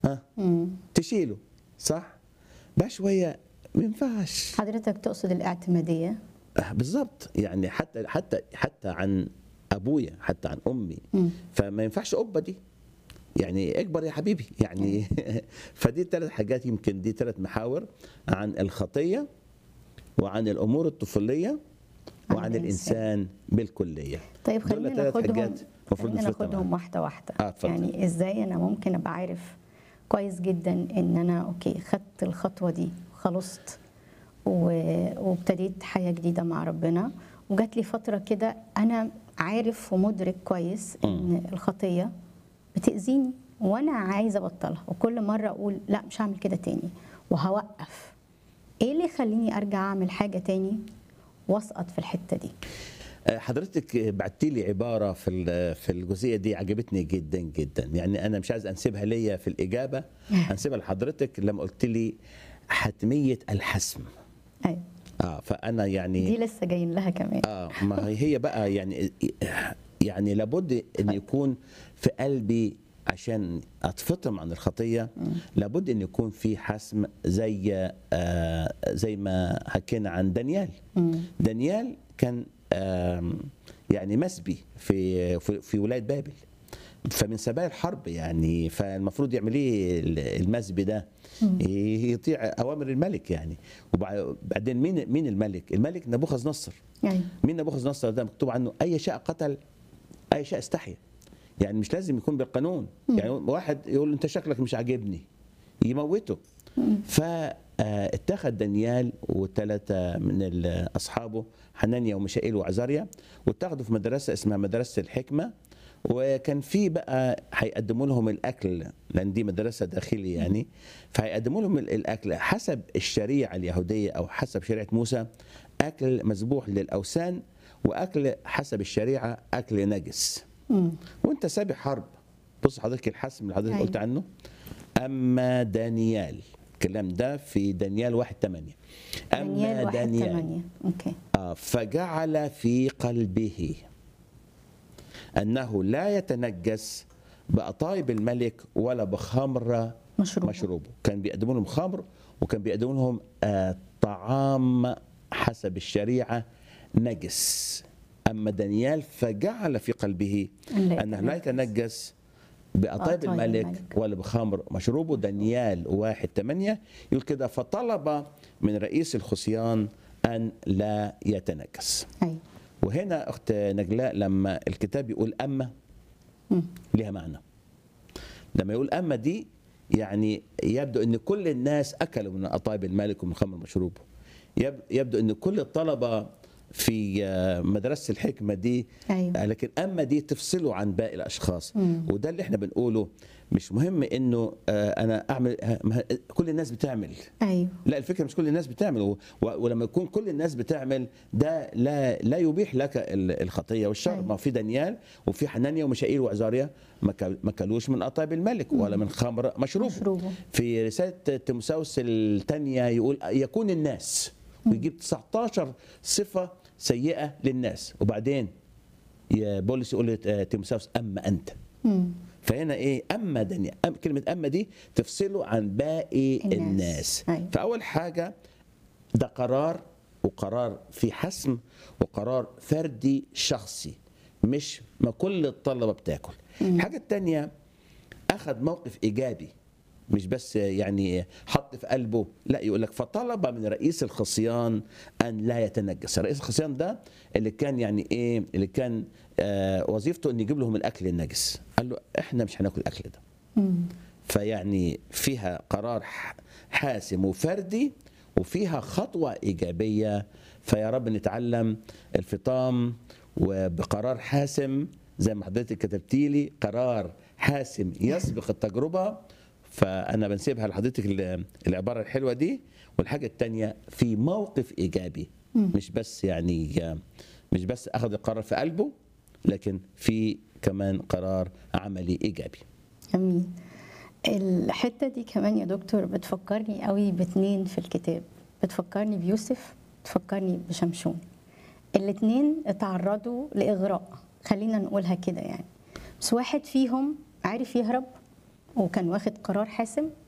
ها تشيله صح بقى شويه ما ينفعش حضرتك تقصد الاعتماديه آه، بالظبط يعني حتى حتى حتى عن ابويا حتى عن امي فما ينفعش قبه دي يعني اكبر يا حبيبي يعني فدي ثلاث حاجات يمكن دي ثلاث محاور عن الخطيه وعن الامور الطفوليه عن وعن الإنسان. الانسان بالكليه طيب دول خلينا ثلاث ناخدهم حاجات المفروض خلينا نفوتها ناخدهم معانا. واحده واحده آه، اتفضل. يعني ازاي انا ممكن ابقى عارف كويس جدا ان انا اوكي خدت الخطوه دي خلصت و- وابتديت حياه جديده مع ربنا وجات لي فتره كده انا عارف ومدرك كويس ان الخطيه بتاذيني وانا عايزه ابطلها وكل مره اقول لا مش هعمل كده تاني وهوقف ايه اللي يخليني ارجع اعمل حاجه تاني واسقط في الحته دي آه، حضرتك بعتي لي عباره في ال- في الجزئيه دي عجبتني جدا جدا يعني انا مش عايز انسبها ليا في الاجابه انسبها لحضرتك لما قلت لي حتميه الحسم ايوه اه فانا يعني دي لسه جايين لها كمان اه ما هي هي بقى يعني يعني لابد ان يكون في قلبي عشان اتفطم عن الخطيه لابد ان يكون في حسم زي آه زي ما حكينا عن دانيال دانيال كان آم، يعني مسبي في في, في ولايه بابل فمن سبايا الحرب يعني فالمفروض يعمل ايه المسبي ده يطيع اوامر الملك يعني وبعدين مين مين الملك الملك نبوخذ نصر ايوه مين نبوخذ نصر ده مكتوب عنه اي شاء قتل اي شاء استحيا يعني مش لازم يكون بالقانون يعني واحد يقول له انت شكلك مش عاجبني يموته فاتخذ دانيال وثلاثه من ال- اصحابه حنانيا وميشائيل وعزاريا واتخذوا في مدرسه اسمها مدرسه الحكمه وكان في بقى هيقدموا لهم الاكل لان دي مدرسه داخلي يعني فهيقدموا لهم ال- الاكل حسب الشريعه اليهوديه او حسب شريعه موسى اكل مذبوح للاوثان واكل حسب الشريعه اكل نجس مم. وانت سابق حرب بص حضرتك الحسم اللي حضرتك أيوة. قلت عنه اما دانيال الكلام ده في دانيال 1 8 دانيال اما واحد دانيال تمانية اوكي آه، فجعل في قلبه انه لا يتنجس بأطايب الملك ولا بخمر مشروب مشروبه كان بيقدموا لهم خمر وكان بيقدموا لهم آه، طعام حسب الشريعه نجس اما دانيال فجعل في قلبه أن لا انه لا يتنجس بأطايب بأطايب الملك الملك. ولا بخمر مشروبه دانيال واحد ثمانية يقول كده فطلب من رئيس الخصيان أن لا يتنجس ايوه وهنا أخت نجلاء لما الكتاب يقول أما مم. ليها معنى لما يقول أما دي يعني يبدو أن كل الناس أكلوا من أطايب الملك ومن خمر مشروبه يب- يبدو أن كل الطلبة في آه، مدرسة الحكمة دي ايوه لكن اما دي تفصله عن باقي الاشخاص مم. وده اللي احنا بنقوله مش مهم انه آه، انا اعمل آه، ما- كل الناس بتعمل ايوه لا الفكره مش كل الناس بتعمل و- و- ولما يكون كل الناس بتعمل ده لا لا يبيح لك ال- الخطيه والشر أيوة. ما في دانيال وفي حنانيا وميشائيل وعزاريا ما كل- ما كلوش من اطايب الملك ولا من خمر مشروب مشروبه في رساله تيموساوس الثانيه يقول يكون الناس ويجيب 19 صفه سيئه للناس وبعدين يا بولس يقول لتيموساوس اما انت مم. فهنا ايه اما دنيا أم كلمه اما دي تفصله عن باقي الناس. الناس, الناس. أيوة. فاول حاجه ده قرار وقرار في حسم وقرار فردي شخصي مش ما كل الطلبه بتاكل الحاجه الثانيه اخذ موقف ايجابي مش بس يعني حط في قلبه لا يقول لك فطلب من رئيس الخصيان ان لا يتنجس رئيس الخصيان ده اللي كان يعني ايه اللي كان آه وظيفته ان يجيب لهم الاكل النجس قال له احنا مش هناكل الاكل ده مم. فيعني فيها قرار ح- حاسم وفردي وفيها خطوة إيجابية فيا رب نتعلم الفطام وبقرار حاسم زي ما حضرتك كتبتي لي قرار حاسم يسبق التجربة فأنا بنسيبها لحضرتك ال- العبارة الحلوة دي والحاجة التانية في موقف إيجابي مش بس يعني مش بس أخذ القرار في قلبه لكن في كمان قرار عملي إيجابي جميل الحته دي كمان يا دكتور بتفكرني قوي باتنين في الكتاب بتفكرني بيوسف بتفكرني بشمشون الاتنين اتعرضوا لاغراء خلينا نقولها كده يعني بس واحد فيهم عارف يهرب وكان واخد قرار حاسم